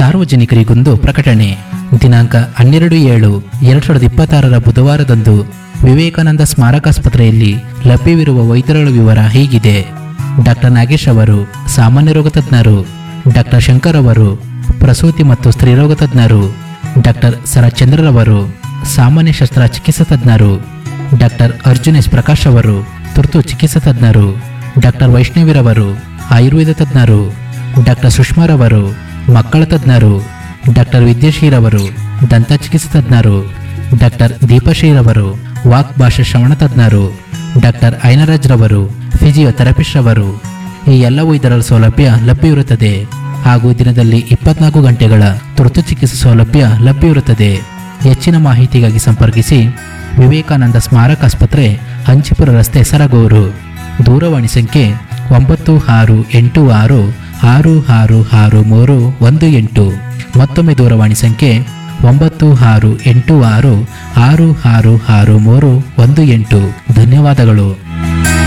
ಸಾರ್ವಜನಿಕರಿಗೊಂದು ಪ್ರಕಟಣೆ ದಿನಾಂಕ ಹನ್ನೆರಡು ಏಳು ಎರಡು ಸಾವಿರದ ಇಪ್ಪತ್ತಾರರ ಬುಧವಾರದಂದು ವಿವೇಕಾನಂದ ಸ್ಮಾರಕಾಸ್ಪತ್ರೆಯಲ್ಲಿ ಲಭ್ಯವಿರುವ ವೈದ್ಯರುಗಳ ವಿವರ ಹೀಗಿದೆ ಡಾಕ್ಟರ್ ನಾಗೇಶ್ ಅವರು ಸಾಮಾನ್ಯ ರೋಗ ತಜ್ಞರು ಡಾಕ್ಟರ್ ಶಂಕರ್ ಅವರು ಪ್ರಸೂತಿ ಮತ್ತು ಸ್ತ್ರೀರೋಗ ತಜ್ಞರು ಡಾಕ್ಟರ್ ಸರಚಂದ್ರರವರು ಸಾಮಾನ್ಯ ಶಸ್ತ್ರ ಚಿಕಿತ್ಸಾ ತಜ್ಞರು ಡಾಕ್ಟರ್ ಅರ್ಜುನ್ ಎಸ್ ಪ್ರಕಾಶ್ ಅವರು ತುರ್ತು ಚಿಕಿತ್ಸಾ ತಜ್ಞರು ಡಾಕ್ಟರ್ ವೈಷ್ಣವಿರವರು ಆಯುರ್ವೇದ ತಜ್ಞರು ಡಾಕ್ಟರ್ ಸುಷ್ಮಾರವರು ಮಕ್ಕಳ ತಜ್ಞರು ಡಾಕ್ಟರ್ ವಿದ್ಯಾಶ್ರೀರವರು ದಂತ ಚಿಕಿತ್ಸಾ ತಜ್ಞರು ಡಾಕ್ಟರ್ ದೀಪಶ್ರೀರವರು ವಾಕ್ ಭಾಷಾ ಶ್ರವಣ ತಜ್ಞರು ಡಾಕ್ಟರ್ ಐನರಾಜ್ ರವರು ಫಿಸಿಯೋಥೆರಪಿಸ್ಟ್ ರವರು ಈ ಎಲ್ಲ ವೈದ್ಯರ ಸೌಲಭ್ಯ ಲಭ್ಯವಿರುತ್ತದೆ ಹಾಗೂ ದಿನದಲ್ಲಿ ಇಪ್ಪತ್ನಾಲ್ಕು ಗಂಟೆಗಳ ತುರ್ತು ಚಿಕಿತ್ಸೆ ಸೌಲಭ್ಯ ಲಭ್ಯವಿರುತ್ತದೆ ಹೆಚ್ಚಿನ ಮಾಹಿತಿಗಾಗಿ ಸಂಪರ್ಕಿಸಿ ವಿವೇಕಾನಂದ ಸ್ಮಾರಕ ಆಸ್ಪತ್ರೆ ಹಂಚಿಪುರ ರಸ್ತೆ ಸರಗೂರು ದೂರವಾಣಿ ಸಂಖ್ಯೆ ಒಂಬತ್ತು ಆರು ಎಂಟು ಆರು ಆರು ಆರು ಆರು ಮೂರು ಒಂದು ಎಂಟು ಮತ್ತೊಮ್ಮೆ ದೂರವಾಣಿ ಸಂಖ್ಯೆ ಒಂಬತ್ತು ಆರು ಎಂಟು ಆರು ಆರು ಆರು ಆರು ಮೂರು ಒಂದು ಎಂಟು ಧನ್ಯವಾದಗಳು